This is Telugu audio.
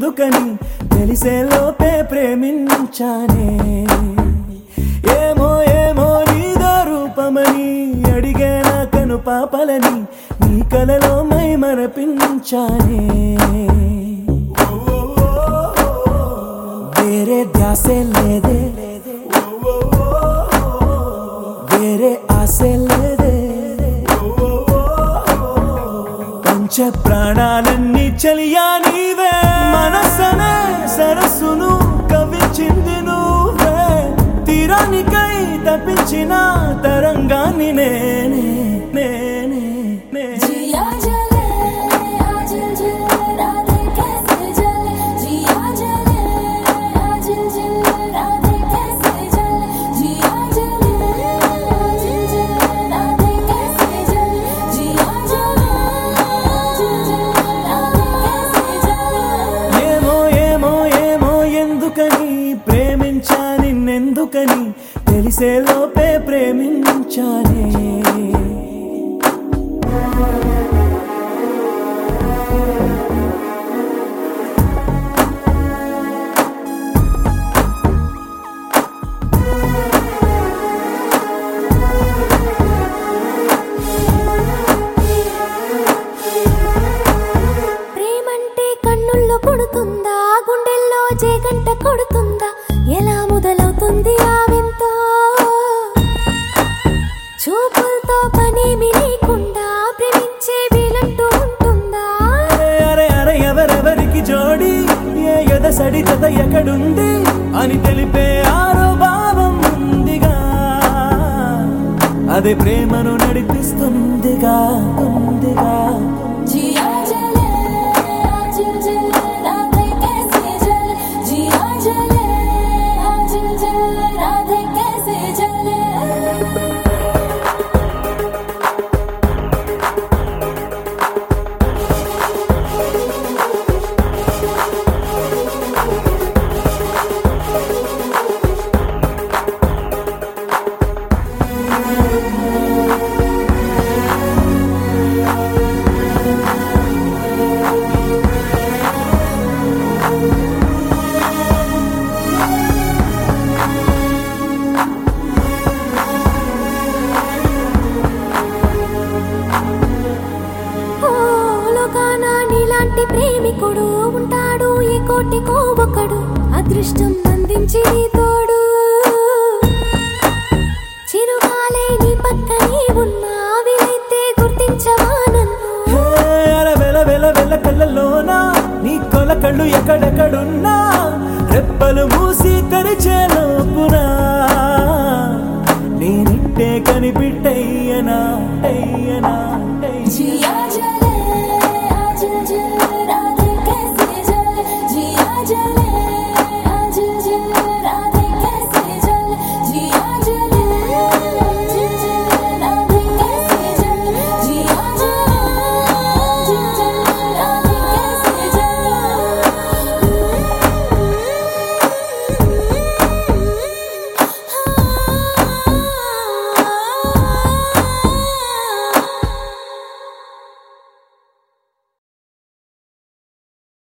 ఎందుకని తెలిసే లోపే ప్రేమించానే ఏమో ఏమో నీదో రూపమని అడిగే నా కను పాపలని నీ కలలో మై మరపించానే వేరే ధ్యాసే లేదే వేరే ఆశే లేదే పంచ ప్రాణాలన్నీ చలియా నీవే మనసనే సరస్సును కవిచింది నువ్వే తీరానికై తప్పించిన తరంగాన్ని నేనే నేనే నే जिया जले आजिल जिल राधे कैसे जले जिया जले आजिल जिल राधे कैसे जले जिया जले आजिल जिल राधे कैसे जले जिया जले आजिल जिल राधे कैसे जले ఏమో ఏమో ఏమో ఎందుకని ప్రేమించా నిన్నెందుకని తెలిసే లోపే ప్రేమించానే ప్రేమంటే కన్నుల్లో పుడుతుందా గుండెల్లో జేగంట కొడుతుందా ఎలా మొదలవుతుంది ఆ వింత చూపులతో పనేమి లేకుండా ప్రేమించే వీలంటూ ఉంటుందా అరే అరే అరే ఎవరెవరికి జోడి ఏ ఎదసడి జత ఎక్కడుంది అని తెలిపే ఆరో భావం ఉందిగా అదే ప్రేమను నడిపిస్తుందిగా ఉందిగా जिया जले आजिल जिल राधे कैसे जले जिया जले आजिल जिल राधे कैसे जले ఓ లోకాన నీలాంటి ప్రేమికుడు ఉంటాడు ఈ కోటికో ఒకడు అదృష్టం అందించి నీ తోడు చిరుగాలే నీ పక్కనే ఉన్నా వీలైతే గుర్తించవా నన్ను హే, అర వెల వెల వెల కళ్ళలోన నీ కొల కళ్ళు ఎక్కడెక్కడున్నా రెప్పలు మూసి తెరిచే లోపునా